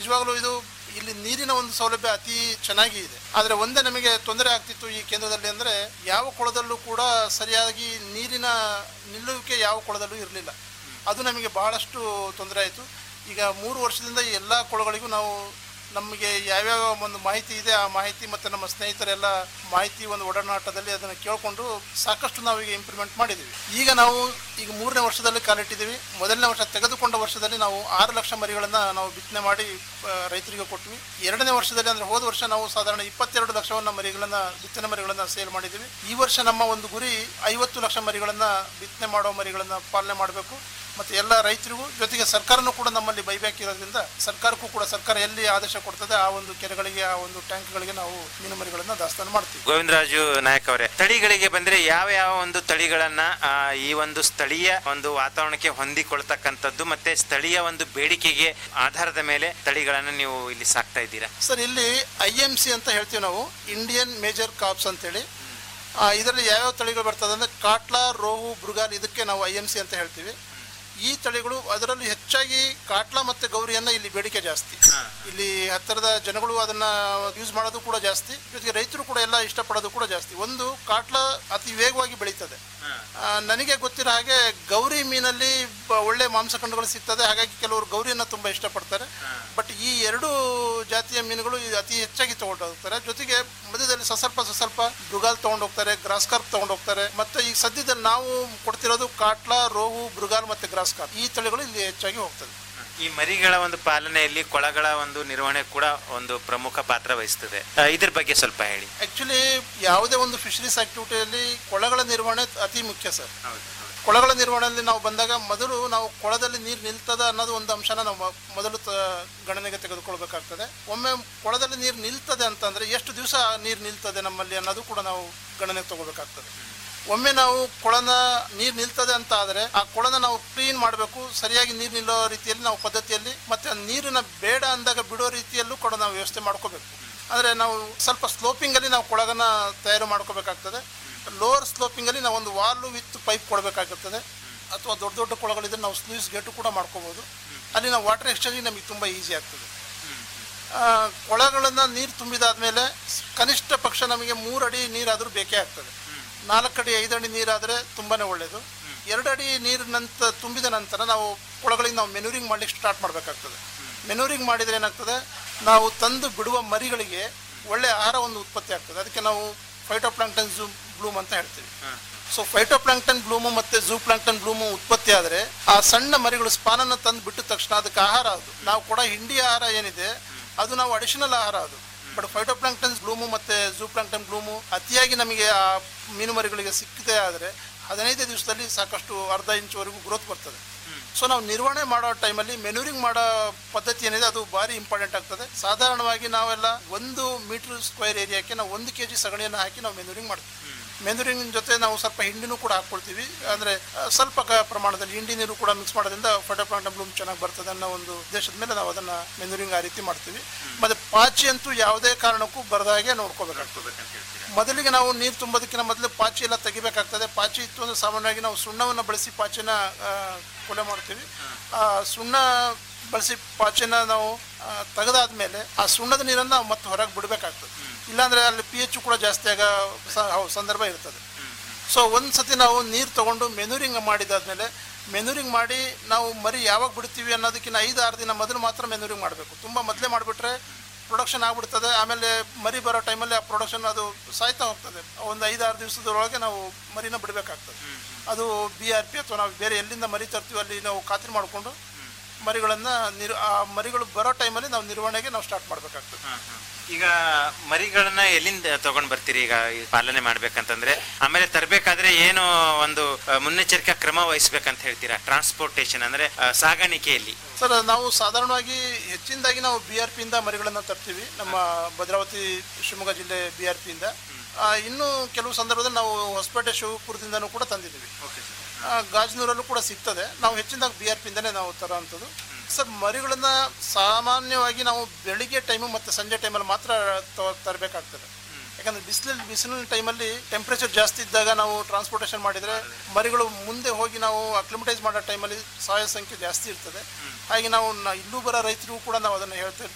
ನಿಜವಾಗ್ಲೂ ಇದು ಇಲ್ಲಿ ನೀರಿನ ಒಂದು ಸೌಲಭ್ಯ ಅತಿ ಚೆನ್ನಾಗಿ ಇದೆ ಆದರೆ ಒಂದೇ ನಮಗೆ ತೊಂದರೆ ಆಗ್ತಿತ್ತು ಈ ಕೇಂದ್ರದಲ್ಲಿ ಅಂದರೆ ಯಾವ ಕೊಳದಲ್ಲೂ ಕೂಡ ಸರಿಯಾಗಿ ನೀರಿನ ನಿಲ್ಲುವಿಕೆ ಯಾವ ಕೊಳದಲ್ಲೂ ಇರಲಿಲ್ಲ ಅದು ನಮಗೆ ಬಹಳಷ್ಟು ತೊಂದರೆ ಆಯಿತು ಈಗ ಮೂರು ವರ್ಷದಿಂದ ಈ ಎಲ್ಲ ಕೊಳಗಳಿಗೂ ನಾವು ನಮಗೆ ಯಾವ್ಯಾವ ಒಂದು ಮಾಹಿತಿ ಇದೆ ಆ ಮಾಹಿತಿ ಮತ್ತು ನಮ್ಮ ಸ್ನೇಹಿತರೆಲ್ಲ ಮಾಹಿತಿ ಒಂದು ಒಡನಾಟದಲ್ಲಿ ಅದನ್ನು ಕೇಳಿಕೊಂಡು ಸಾಕಷ್ಟು ನಾವು ಈಗ ಇಂಪ್ರೂವ್ಮೆಂಟ್ ಮಾಡಿದ್ದೀವಿ ಈಗ ನಾವು ಈಗ ಮೂರನೇ ವರ್ಷದಲ್ಲಿ ಕಾಲಿಟ್ಟಿದ್ದೀವಿ ಮೊದಲನೇ ವರ್ಷ ತೆಗೆದುಕೊಂಡ ವರ್ಷದಲ್ಲಿ ನಾವು ಆರು ಲಕ್ಷ ಮರಿಗಳನ್ನು ನಾವು ಬಿತ್ತನೆ ಮಾಡಿ ಆ, ರೈತರಿಗೆ ಕೊಟ್ವಿ ಎರಡನೇ ವರ್ಷದಲ್ಲಿ ಅಂದರೆ ಹೋದ ವರ್ಷ ನಾವು ಸಾಧಾರಣ ಇಪ್ಪತ್ತೆರಡು ಲಕ್ಷವನ್ನ ಮರಿಗಳನ್ನು ಬಿತ್ತನೆ ಮರಿಗಳನ್ನು ಸೇಲ್ ಮಾಡಿದ್ದೀವಿ ಈ ವರ್ಷ ನಮ್ಮ ಒಂದು ಗುರಿ ಐವತ್ತು ಲಕ್ಷ ಮರಿಗಳನ್ನು ಬಿತ್ತನೆ ಮಾಡೋ ಮರಿಗಳನ್ನು ಪಾಲನೆ ಮಾಡಬೇಕು ಮತ್ತು ಎಲ್ಲ ರೈತರಿಗೂ ಜೊತೆಗೆ ಸರ್ಕಾರನೂ ಕೂಡ ನಮ್ಮಲ್ಲಿ ಬೈಬ್ಯಾಕ್ ಇರೋದ್ರಿಂದ ಸರ್ಕಾರಕ್ಕೂ ಕೂಡ ಸರ್ಕಾರ ಎಲ್ಲಿ ಆದೇಶ ಕೊಡ್ತದೆ ಆ ಒಂದು ಕೆರೆಗಳಿಗೆ ಆ ಒಂದು ಟ್ಯಾಂಕ್ಗಳಿಗೆ ನಾವು ಮೀನು ಮರಿಗಳನ್ನು ದಾಸ್ತಾನು ಮಾಡ್ತೀವಿ ಗೋವಿಂದರಾಜು ನಾಯಕ್ ಅವರೇ ತಳಿಗಳಿಗೆ ಬಂದ್ರೆ ಯಾವ ಯಾವ ಒಂದು ತಳಿಗಳನ್ನ ಆ, ಈ ಒಂದು ಸ್ಥಳೀಯ ಒಂದು ವಾತಾವರಣಕ್ಕೆ ಹೊಂದಿಕೊಳ್ತಕ್ಕಂಥದ್ದು ಮತ್ತೆ ಸ್ಥಳೀಯ ಒಂದು ಬೇಡಿಕೆಗೆ ಆಧಾರದ ಮೇಲೆ ತಳಿಗಳನ್ನ ನೀವು ಇಲ್ಲಿ ಸಾಕ್ತಾ ಇದ್ದೀರಾ ಸರ್ ಇಲ್ಲಿ ಐ ಎಮ್ ಸಿ ಅಂತ ಹೇಳ್ತೀವಿ ನಾವು ಇಂಡಿಯನ್ ಮೇಜರ್ ಕಾಪ್ಸ್ ಅಂತೇಳಿ ಆ, ಇದರಲ್ಲಿ ಯಾವ್ಯಾವ ತಳಿಗಳು ಬರ್ತದೆ ಅಂದರೆ ಕಾಟ್ಲಾ ರೋಹು ಬೃಗಾಲ್ ಇದಕ್ಕೆ ನಾವು ಐ ಎಮ್ ಸಿ ಅಂತ ಹೇಳ್ತೀವಿ ಈ ತಳಿಗಳು ಅದರಲ್ಲಿ ಹೆಚ್ಚಾಗಿ ಕಾಟ್ಲಾ ಮತ್ತು ಗೌರಿಯನ್ನು ಇಲ್ಲಿ ಬೇಡಿಕೆ ಜಾಸ್ತಿ ಇಲ್ಲಿ ಹತ್ತಿರದ ಜನಗಳು ಅದನ್ನ ಯೂಸ್ ಮಾಡೋದು ಕೂಡ ಜಾಸ್ತಿ ಜೊತೆಗೆ ರೈತರು ಕೂಡ ಎಲ್ಲ ಇಷ್ಟಪಡೋದು ಕೂಡ ಜಾಸ್ತಿ ಒಂದು ಕಾಟ್ಲಾ ಅತಿ ವೇಗವಾಗಿ ಬೆಳೀತದೆ ಆ, ನನಗೆ ಗೊತ್ತಿರೋ ಹಾಗೆ ಗೌರಿ ಮೀನಲ್ಲಿ ಬ- ಒಳ್ಳೆ ಮಾಂಸಖಂಡಗಳು ಸಿಗ್ತದೆ ಹಾಗಾಗಿ ಕೆಲವರು ಗೌರಿಯನ್ನು ತುಂಬ ಇಷ್ಟಪಡ್ತಾರೆ ಬಟ್ ಈ ಎರಡು ಜಾತಿಯ ಮೀನುಗಳು ಇದು ಅತಿ ಹೆಚ್ಚಾಗಿ ತಗೊಂಡು ಹೋಗ್ತಾರೆ ಜೊತೆಗೆ ಮಧ್ಯದಲ್ಲಿ ಸ್ವಲ್ಪ ಸ್ವಲ್ಪ ಮೃಗಾಲ್ ತಗೊಂಡು ಹೋಗ್ತಾರೆ ಗ್ರಾಸ್ ಕಾರ್ಪ್ ತಗೊಂಡು ಹೋಗ್ತಾರೆ ಮತ್ತೆ ಈಗ ಸದ್ಯದಲ್ಲಿ ನಾವು ಕೊಡ್ತಿರೋದು ಕಾಟ್ಲಾ ರೋಹು ಮೃಗಾಲ್ ಮತ್ತೆ ಗ್ರಾಸ್ ಕಾರ್ಪ್ ಈ ತಳಿಗಳು ಇಲ್ಲಿ ಹೆಚ್ಚಾಗಿ ಹೋಗ್ತದೆ ಈ ಮರಿಗಳ ಒಂದು ಪಾಲನೆಯಲ್ಲಿ ಕೊಳಗಳ ಒಂದು ನಿರ್ವಹಣೆ ಕೂಡ ಒಂದು ಪ್ರಮುಖ ಪಾತ್ರ ವಹಿಸ್ತದೆ ಆ, ಇದ್ರ ಬಗ್ಗೆ ಸ್ವಲ್ಪ ಹೇಳಿ ಆಕ್ಚುಲಿ ಯಾವುದೇ ಒಂದು ಫಿಶರೀಸ್ ಆಕ್ಟಿವಿಟಿಯಲ್ಲಿ ಕೊಳಗಳ ನಿರ್ವಹಣೆ ಅತಿ ಮುಖ್ಯ ಸರ್ ಕೊಳಗಳ ನಿರ್ವಹಣೆಯಲ್ಲಿ ನಾವು ಬಂದಾಗ ಮೊದಲು ನಾವು ಕೊಳದಲ್ಲಿ ನೀರು ನಿಲ್ತದ ಅನ್ನೋದು ಒಂದು ಅಂಶನ ನಾವು ಮೊ- ಮೊದಲು ತ ಗಣನೆಗೆ ತೆಗೆದುಕೊಳ್ಬೇಕಾಗ್ತದೆ ಒಮ್ಮೆ ಕೊಳದಲ್ಲಿ ನೀರು ನಿಲ್ತದೆ ಅಂತಂದ್ರೆ ಎಷ್ಟು ದಿವಸ ನೀರು ನಿಲ್ತದೆ ನಮ್ಮಲ್ಲಿ ಅನ್ನೋದು ಕೂಡ ನಾವು ಗಣನೆಗೆ ತಗೋಬೇಕಾಗ್ತದೆ ಒಮ್ಮೆ ನಾವು ಕೊಳನ ನೀರು ನಿಲ್ತದೆ ಅಂತ ಆದರೆ ಆ ಕೊಳನ ನಾವು ಕ್ಲೀನ್ ಮಾಡಬೇಕು ಸರಿಯಾಗಿ ನೀರು ನಿಲ್ಲೋ ರೀತಿಯಲ್ಲಿ ನಾವು ಪದ್ಧತಿಯಲ್ಲಿ ಮತ್ತೆ ಆ ನೀರನ್ನ ಬೇಡ ಅಂದಾಗ ಬಿಡೋ ರೀತಿಯಲ್ಲೂ ಕೂಡ ನಾವು ವ್ಯವಸ್ಥೆ ಮಾಡ್ಕೋಬೇಕು ಅಂದರೆ ನಾವು ಸ್ವಲ್ಪ ಸ್ಲೋಪಿಂಗಲ್ಲಿ ನಾವು ಕೊಳಗನ ತಯಾರು ಮಾಡ್ಕೋಬೇಕಾಗ್ತದೆ ಲೋವರ್ ಸ್ಲೋಪಿಂಗಲ್ಲಿ ನಾವು ಒಂದು ವಾಲ್ಲು ವಿತ್ ಪೈಪ್ ಕೊಡಬೇಕಾಗುತ್ತದೆ ಅಥವಾ ದೊಡ್ಡ ದೊಡ್ಡ ಕೊಳಗಳಿದ್ರೆ ನಾವು ಸ್ಲೂಸ್ ಗೇಟು ಕೂಡ ಮಾಡ್ಕೋಬೋದು ಅಲ್ಲಿ ನಾವು ವಾಟರ್ ಎಕ್ಸ್ಚೇಂಜಿಂಗ್ ನಮಗೆ ತುಂಬ ಈಸಿ ಆಗ್ತದೆ ಆ, ಕೊಳಗಳನ್ನು ನೀರು ತುಂಬಿದಾದ್ಮೇಲೆ ಕನಿಷ್ಠ ಪಕ್ಷ ನಮಗೆ ಮೂರು ಅಡಿ ನೀರಾದರೂ ಬೇಕೇ ಆಗ್ತದೆ ನಾಲ್ಕು ಅಡಿ ಐದು ಅಡಿ ನೀರಾದರೆ ತುಂಬಾ ಒಳ್ಳೆಯದು ಎರಡು ಅಡಿ ನೀರು ನಂತರ ತುಂಬಿದ ನಂತರ ನಾವು ಕೊಳಗಳಿಗೆ ನಾವು ಮೆನೂರಿಂಗ್ ಮಾಡ್ಲಿಕ್ಕೆ ಸ್ಟಾರ್ಟ್ ಮಾಡಬೇಕಾಗ್ತದೆ ಮೆನೂರಿಂಗ್ ಮಾಡಿದರೆ ಏನಾಗ್ತದೆ ನಾವು ತಂದು ಬಿಡುವ ಮರಿಗಳಿಗೆ ಒಳ್ಳೆ ಆಹಾರ ಒಂದು ಉತ್ಪತ್ತಿ ಆಗ್ತದೆ ಅದಕ್ಕೆ ನಾವು ಫೈಟೋಪ್ಲಾಂಕ್ಟನ್ ಝೂ ಬ್ಲೂಮ್ ಅಂತ ಹೇಳ್ತೀವಿ ಸೊ ಫೈಟೋಪ್ಲಾಂಕ್ಟನ್ ಬ್ಲೂಮು ಮತ್ತೆ ಝೂ ಪ್ಲಾಂಕ್ಟನ್ ಬ್ಲೂಮು ಉತ್ಪತ್ತಿ ಆದರೆ ಆ ಸಣ್ಣ ಮರಿಗಳು ಸ್ಪಾನನ್ನು ತಂದು ಬಿಟ್ಟ ತಕ್ಷಣ ಅದಕ್ಕೆ ಆಹಾರ ಅದು ನಾವು ಕೊಡೋ ಹಿಂಡಿ ಆಹಾರ ಏನಿದೆ ಅದು ನಾವು ಅಡಿಷನಲ್ ಆಹಾರ ಅದು ಬಟ್ ಫೈಟೋಪ್ಲಾಂಕ್ಟನ್ ಬ್ಲೂಮು ಮತ್ತೆ ಝೂ ಪ್ಲಾಂಕ್ಟನ್ ಬ್ಲೂಮು ಅತಿಯಾಗಿ ನಮಗೆ ಆ ಮೀನು ಮರಿಗಳಿಗೆ ಸಿಕ್ಕಿದೆ ಆದರೆ ಹದಿನೈದು ದಿವಸದಲ್ಲಿ ಸಾಕಷ್ಟು ಅರ್ಧ ಇಂಚುವರೆಗೂ ಗ್ರೋತ್ ಬರ್ತದೆ ಸೊ ನಾವು ನಿರ್ವಹಣೆ ಮಾಡೋ ಟೈಮಲ್ಲಿ ಮೆನೂರಿಂಗ್ ಮಾಡೋ ಪದ್ಧತಿ ಏನಿದೆ ಅದು ಭಾರಿ ಇಂಪಾರ್ಟೆಂಟ್ ಆಗ್ತದೆ ಸಾಧಾರಣವಾಗಿ ನಾವೆಲ್ಲ ಒಂದು ಮೀಟರ್ ಸ್ಕ್ವೇರ್ ಏರಿಯಾಕ್ಕೆ ನಾವು ಒಂದು ಕೆ ಜಿ ಸಗಣಿಯನ್ನು ಹಾಕಿ ನಾವು ಮೆನೂರಿಂಗ್ ಮಾಡ್ತೀವಿ ಮೆನೂರಿಂಗ್ ಜೊತೆ ನಾವು ಸ್ವಲ್ಪ ಹಿಂಡಿನೂ ಕೂಡ ಹಾಕ್ಕೊಳ್ತೀವಿ ಅಂದರೆ ಸ್ವಲ್ಪ ಕ- ಪ್ರಮಾಣದಲ್ಲಿ ಹಿಂಡಿ ನೀರು ಕೂಡ ಮಿಕ್ಸ್ ಮಾಡೋದ್ರಿಂದ ಫಟೋಪ್ಲಾಂಟಮ್ ಬ್ಲೂಮ್ ಚೆನ್ನಾಗಿ ಬರ್ತದೆ ಅನ್ನೋ ಒಂದು ಉದ್ದೇಶದ ಮೇಲೆ ನಾವು ಅದನ್ನು ಮೆನೂರಿಂಗ್ ಆ ರೀತಿ ಮಾಡ್ತೀವಿ ಮತ್ತು ಪಾಚಿ ಅಂತೂ ಯಾವುದೇ ಕಾರಣಕ್ಕೂ ಬರದ ಹಾಗೆ ನೋಡ್ಕೋಬೇಕಾಗ್ತದೆ ಮೊದಲಿಗೆ ನಾವು ನೀರು ತುಂಬೋದಕ್ಕಿಂತ ಮೊದಲು ಪಾಚಿ ಎಲ್ಲ ತೆಗಿಬೇಕಾಗ್ತದೆ ಪಾಚಿ ಇತ್ತು ಅಂದರೆ ಸಾಮಾನ್ಯವಾಗಿ ನಾವು ಸುಣ್ಣವನ್ನು ಬಳಸಿ ಪಾಚಿನ ಆ, ಕೊಲೆ ಮಾಡ್ತೀವಿ ಆ ಸುಣ್ಣ ಬಳಸಿ ಪಾಚಿನ ನಾವು ಆ, ತೆಗೆದಾದ್ಮೇಲೆ ಆ ಸುಣ್ಣದ ನೀರನ್ನು ನಾವು ಮತ್ತೆ ಹೊರಗೆ ಬಿಡಬೇಕಾಗ್ತದೆ ಇಲ್ಲಾಂದರೆ ಅಲ್ಲಿ ಪಿ ಎಚ್ ಕೂಡ ಜಾಸ್ತಿ ಆಗೋ ಸ- ಹೌ- ಸಂದರ್ಭ ಇರ್ತದೆ ಸೊ ಒಂದು ಸತಿ ನಾವು ನೀರು ತಗೊಂಡು ಮೆನೂರಿಂಗ್ ಮಾಡಿದಾದ್ಮೇಲೆ ಮೆನೂರಿಂಗ್ ಮಾಡಿ ನಾವು ಮರಿ ಯಾವಾಗ ಬಿಡ್ತೀವಿ ಅನ್ನೋದಕ್ಕಿಂತ ಐದು ಆರು ದಿನ ಮೊದಲು ಮಾತ್ರ ಮೆನೂರಿಂಗ್ ಮಾಡಬೇಕು ತುಂಬ ಮೊದಲೇ ಮಾಡಿಬಿಟ್ರೆ ಪ್ರೊಡಕ್ಷನ್ ಆಗ್ಬಿಡ್ತದೆ ಆಮೇಲೆ ಮರಿ ಬರೋ ಟೈಮಲ್ಲಿ ಆ ಪ್ರೊಡಕ್ಷನ್ ಅದು ಸಾಯ್ತಾ ಹೋಗ್ತದೆ ಒಂದು ಐದು ಆರು ದಿವಸದೊಳಗೆ ನಾವು ಮರಿನ ಬಿಡಬೇಕಾಗ್ತದೆ ಅದು ಬಿ ಆರ್ ಪಿ ಅಥವಾ ನಾವು ಬೇರೆ ಎಲ್ಲಿಂದ ಮರಿ ತರ್ತೀವಿ ಅಲ್ಲಿ ನಾವು ಖಾತ್ರಿ ಮಾಡಿಕೊಂಡು ಮರಿಗಳನ್ನು ನಿರ್ ಆ ಮರಿಗಳು ಬರೋ ಟೈಮಲ್ಲಿ ನಾವು ನಿರ್ವಹಣೆಗೆ ನಾವು ಸ್ಟಾರ್ಟ್ ಮಾಡಬೇಕಾಗ್ತದೆ ಈಗ ಮರಿಗಳನ್ನ ಎಲ್ಲಿಂದ ತಗೊಂಡ್ ಬರ್ತೀರಿ ಈಗ ಈ ಪಾಲನೆ ಮಾಡ್ಬೇಕಂತಂದ್ರೆ ಆಮೇಲೆ ತರಬೇಕಾದ್ರೆ ಏನು ಒಂದು ಆ, ಮುನ್ನೆಚ್ಚರಿಕಾ ಕ್ರಮ ವಹಿಸ್ಬೇಕಂತ ಹೇಳ್ತೀರಾ ಟ್ರಾನ್ಸ್ಪೋರ್ಟೇಷನ್ ಅಂದ್ರೆ ಆ, ಸಾಗಾಣಿಕೆಯಲ್ಲಿ ಸರ್ ನಾವು ಸಾಧಾರಣವಾಗಿ ಹೆಚ್ಚಿನದಾಗಿ ನಾವು ಬಿ ಆರ್ ಪಿಯಿಂದ ಮರಿಗಳನ್ನು ತರ್ತೀವಿ ನಮ್ಮ ಭದ್ರಾವತಿ ಶಿವಮೊಗ್ಗ ಜಿಲ್ಲೆ ಬಿ ಆರ್ ಪಿಯಿಂದ ಇನ್ನು ಕೆಲವು ಸಂದರ್ಭದಲ್ಲಿ ನಾವು ಹೊಸಪೇಟೆ ಶಿವಪುರದಿಂದನೂ ಕೂಡ ತಂದಿದ್ದೀವಿ ಆ, ಗಾಜನೂರಲ್ಲೂ ಕೂಡ ಸಿಗ್ತದೆ ನಾವು ಹೆಚ್ಚಿನದಾಗಿ ಬಿ ಆರ್ ಪಿಯಿಂದನೇ ನಾವು ತರೋವಂಥದ್ದು ಸರ್ ಮರಿಗಳನ್ನ ಸಾಮಾನ್ಯವಾಗಿ ನಾವು ಬೆಳಿಗ್ಗೆ ಟೈಮು ಮತ್ತು ಸಂಜೆ ಟೈಮಲ್ಲಿ ಮಾತ್ರ ತ- ತರಬೇಕಾಗ್ತದೆ ಯಾಕಂದ್ರೆ ಬಿಸಿಲಲ್ಲಿ ಬಿಸಿಲಿನ ಟೈಮಲ್ಲಿ ಟೆಂಪ್ರೇಚರ್ ಜಾಸ್ತಿ ಇದ್ದಾಗ ನಾವು ಟ್ರಾನ್ಸ್ಪೋರ್ಟೇಷನ್ ಮಾಡಿದರೆ ಮರಿಗಳು ಮುಂದೆ ಹೋಗಿ ನಾವು ಅಕ್ಲಿಮಟೈಸ್ ಮಾಡೋ ಟೈಮಲ್ಲಿ ಸಾಯೋ ಸಂಖ್ಯೆ ಜಾಸ್ತಿ ಇರ್ತದೆ ಹಾಗೆ ನಾವು ನ- ಇಲ್ಲೂ ಬರೋ ರೈತರಿಗೂ ಕೂಡ ನಾವು ಅದನ್ನು ಹೇಳ್ತಾ